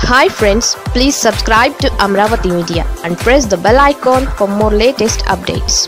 hi friends please subscribe to Amaravati media and press the bell icon for more latest updates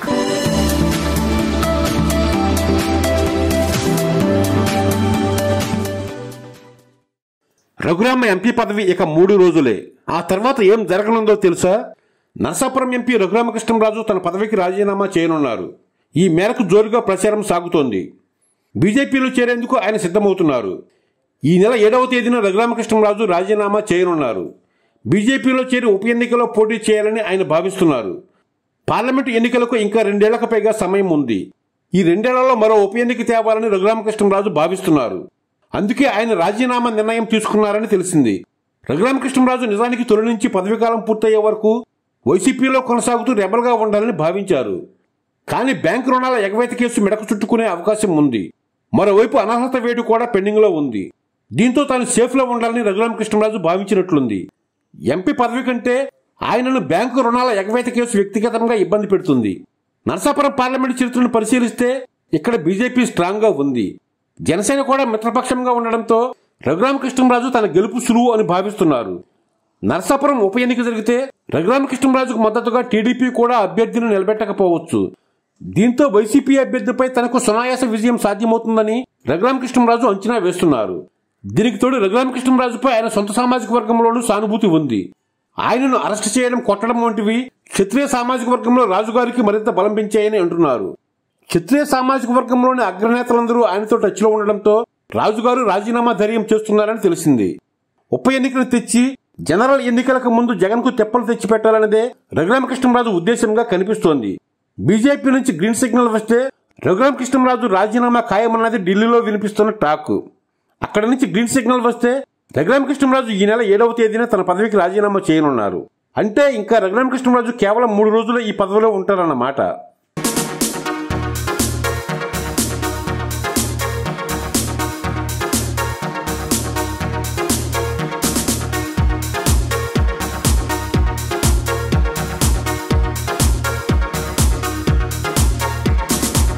Raghurama MP పదవి ఇక మూడు రోజులే ఆ తర్వాత ఏం జరగనుందో తెలుసా నరసాపురం ఎంపీ రఘురామకృష్ణరాజు తన పదవికి రాజీనామా చేయనున్నారు ఈ మేరకు జోరుగా ప్రచారం సాగుతోంది బీజేపీలో చేరేందుకు ఆయన సిద్ధమవుతున్నారు ఈ నెల ఏడవ తేదీన రఘురామకృష్ణరాజు రాజీనామా చేయనున్నారు బీజేపీలో చేరి ఉప ఎన్నికలో పోటీ చేయాలని ఆయన భావిస్తున్నారు పార్లమెంటు ఎన్నికలకు ఇంకా రెండేళ్లకు పైగా సమయం ఉంది ఈ రెండేళ్లలో మరో ఉప ఎన్నిక తేవాలని రఘురామకృష్ణరాజు భావిస్తున్నారు అందుకే ఆయన రాజీనామా నిర్ణయం తీసుకున్నారని తెలిసింది రఘురామకృష్ణరాజు నిజానికి తొలి నుంచి పదవీకాలం పూర్తయ్యే వరకు వైసీపీలో కొనసాగుతూ రెబల్గా ఉండాలని భావించారు కానీ బ్యాంకు రుణాల ఎగవేత కేసు మెడకు చుట్టుకునే అవకాశం ఉంది మరోవైపు అనర్హత వేటు కూడా పెండింగ్లో ఉంది దీంతో తాను సేఫ్లో ఉండాలని రఘురామకృష్ణరాజు భావించినట్లుంది ఎంపీ పదవి కంటే ఆయనను బ్యాంకు రుణాల ఎగవేత కేసు వ్యక్తిగతంగా ఇబ్బంది పెడుతుంది నరసాపురం పార్లమెంటు చరిత్రను పరిశీలిస్తే ఇక్కడ బీజేపీ స్ట్రాంగ్గా ఉంది జనసేన కూడా మిత్రపక్షంగా ఉండడంతో రఘురామకృష్ణరాజు తన గెలుపు సులువు అని భావిస్తున్నారు నరసాపురం ఉప ఎన్నిక జరిగితే రఘురామకృష్ణరాజుకు మద్దతుగా టీడీపీ కూడా అభ్యర్థిని నిలబెట్టకపోవచ్చు దీంతో వైసీపీ అభ్యర్థిపై తనకు సునాయాస విజయం సాధ్యమవుతుందని రఘురామకృష్ణరాజు అంచనా వేస్తున్నారు దీనికి తోడు రఘురామకృష్ణరాజుపై ఆయన సొంత సామాజిక వర్గంలోనూ సానుభూతి ఉంది ఆయనను అరెస్ట్ చేయడం కొట్టడం వంటివి క్షత్రియ సామాజిక వర్గంలో రాజుగారికి మరింత బలం పెంచాయని అంటున్నారు క్షత్రియ సామాజిక వర్గంలోని అగ్రనేతలందరూ ఆయనతో టచ్లో ఉండడంతో రాజుగారు రాజీనామా ధైర్యం చేస్తున్నారని తెలిసింది ఉప ఎన్నికలు తెచ్చి జనరల్ ఎన్నికలకు ముందు జగన్కు తెప్పలు తెచ్చిపెట్టాలన్నదే రఘురామకృష్ణరాజు ఉద్దేశంగా కనిపిస్తోంది బీజేపీ నుంచి గ్రీన్ సిగ్నల్ వస్తే రఘురామకృష్ణరాజు రాజీనామా ఖాయమన్నది ఢిల్లీలో వినిపిస్తున్న టాక్ అక్కడి నుంచి గ్రీన్ సిగ్నల్ వస్తే రఘురామకృష్ణరాజు ఈ నెల ఏడవ తేదీన తన పదవికి రాజీనామా చేయనున్నారు అంటే ఇంకా రఘురామకృష్ణరాజు కేవలం మూడు రోజులు ఈ పదవిలో ఉంటారన్నమాట